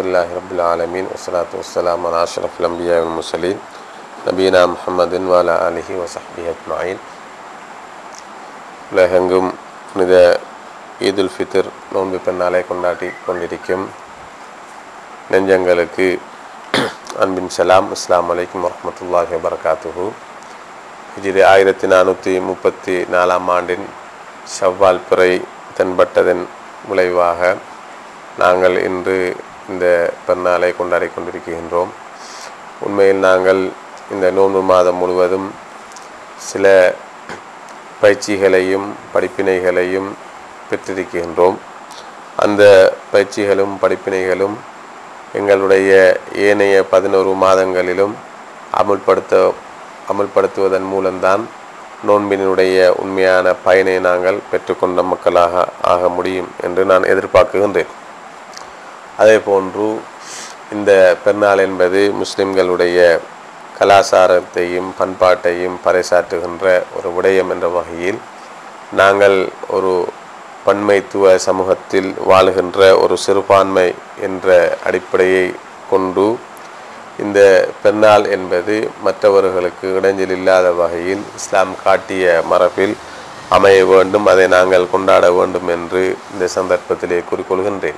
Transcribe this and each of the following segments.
لله رب العالمين والصلاة والسلام على أشرف الأنبياء والمرسلين நபீனா முஹம்மதின் வாலா அலிஹி வசஹ்பி அஜ்மாயின் உலகெங்கும் புனித ஈதுல் ஃபித்ர் நோன்பு பெண்ணாலே கொண்டாடி கொண்டிருக்கும் நெஞ்சங்களுக்கு அன்பின் சலாம் அஸ்லாம் வலைக்கம் வரமத்துல்லாஹி வபரகாத்துஹு ஹிஜ்ரி ஆயிரத்தி நானூற்றி முப்பத்தி நாலாம் ஆண்டின் ஷவ்வால் பிறை தென்பட்டதன் விளைவாக நாங்கள் இன்று இந்த பெருநாளை கொண்டாடி கொண்டிருக்கின்றோம் உண்மையில் நாங்கள் இந்த நோன்பு மாதம் முழுவதும் சில பயிற்சிகளையும் படிப்பினைகளையும் பெற்றிருக்கின்றோம் அந்த பயிற்சிகளும் படிப்பினைகளும் எங்களுடைய ஏனைய பதினோரு மாதங்களிலும் அமுல்படுத்த அமுல்படுத்துவதன் மூலம்தான் நோன்பினுடைய உண்மையான பயனை நாங்கள் பெற்றுக்கொண்ட மக்களாக ஆக முடியும் என்று நான் எதிர்பார்க்குகின்றேன் அதே போன்று இந்த பெருநாள் என்பது முஸ்லிம்களுடைய கலாச்சாரத்தையும் பண்பாட்டையும் பறைசாற்றுகின்ற ஒரு விடயம் என்ற வகையில் நாங்கள் ஒரு பன்மைத்துவ சமூகத்தில் வாழுகின்ற ஒரு சிறுபான்மை என்ற அடிப்படையை கொண்டு இந்த பெருநாள் என்பது மற்றவர்களுக்கு இடைஞ்சல் இல்லாத வகையில் இஸ்லாம் காட்டிய மரபில் அமைய வேண்டும் அதை நாங்கள் கொண்டாட வேண்டும் என்று இந்த சந்தர்ப்பத்திலே கூறிக்கொள்கின்றேன்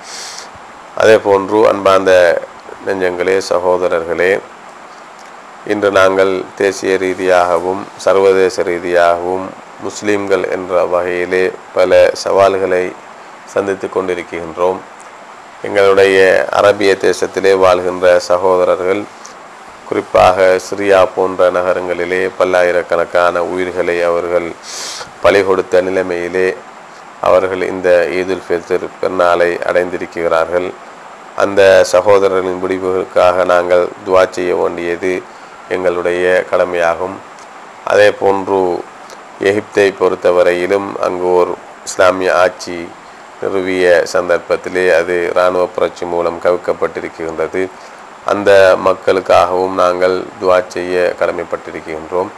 அதே போன்று அன்பார்ந்த நெஞ்சங்களே சகோதரர்களே இன்று நாங்கள் தேசிய ரீதியாகவும் சர்வதேச ரீதியாகவும் முஸ்லீம்கள் என்ற வகையிலே பல சவால்களை சந்தித்து கொண்டிருக்கின்றோம் எங்களுடைய அரபிய தேசத்திலே வாழ்கின்ற சகோதரர்கள் குறிப்பாக சிரியா போன்ற நகரங்களிலே பல்லாயிரக்கணக்கான உயிர்களை அவர்கள் பலி கொடுத்த நிலைமையிலே அவர்கள் இந்த ஈதுல் ஃபித்ர் பெருநாளை அடைந்திருக்கிறார்கள் அந்த சகோதரர்களின் முடிவுகளுக்காக நாங்கள் துவா செய்ய வேண்டியது எங்களுடைய கடமையாகும் அதே போன்று எகிப்தை பொறுத்தவரையிலும் அங்கு ஒரு இஸ்லாமிய ஆட்சி நிறுவிய சந்தர்ப்பத்திலே அது இராணுவ புரட்சி மூலம் கவிக்கப்பட்டிருக்கின்றது அந்த மக்களுக்காகவும் நாங்கள் துவா செய்ய கடமைப்பட்டிருக்கின்றோம்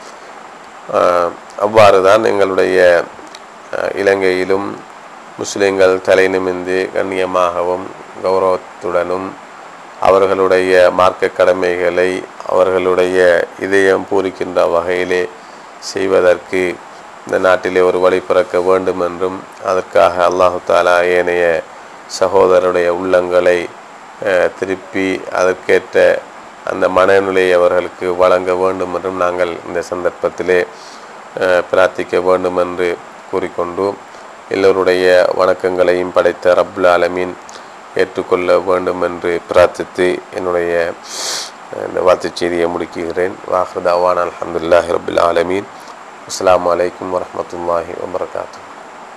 அவ்வாறு தான் எங்களுடைய இலங்கையிலும் முஸ்லிம்கள் தலை நிமிந்து கண்ணியமாகவும் கௌரவத்துடனும் அவர்களுடைய மார்க்க கடமைகளை அவர்களுடைய இதயம் பூரிக்கின்ற வகையிலே செய்வதற்கு இந்த நாட்டிலே ஒரு வழி பிறக்க வேண்டும் என்றும் அதற்காக அல்லாஹு தாலா ஏனைய சகோதரருடைய உள்ளங்களை திருப்பி அதற்கேற்ற அந்த மனநிலையை அவர்களுக்கு வழங்க வேண்டும் என்றும் நாங்கள் இந்த சந்தர்ப்பத்திலே பிரார்த்திக்க வேண்டும் என்று கூறிக்கொண்டு எல்லோருடைய வணக்கங்களையும் படைத்த ரப்புல் ஆலமீன் ஏற்றுக்கொள்ள வேண்டும் என்று பிரார்த்தித்து என்னுடைய இந்த வாழ்த்துச் செய்தியை முடிக்குகிறேன் வாஹ்ரதாவான் அலமதுல்லாஹி ரபுல் ஆலமீன் அஸ்லாம் வலைக்கம் வரமத்துல்லாஹி வபரகாத்தூ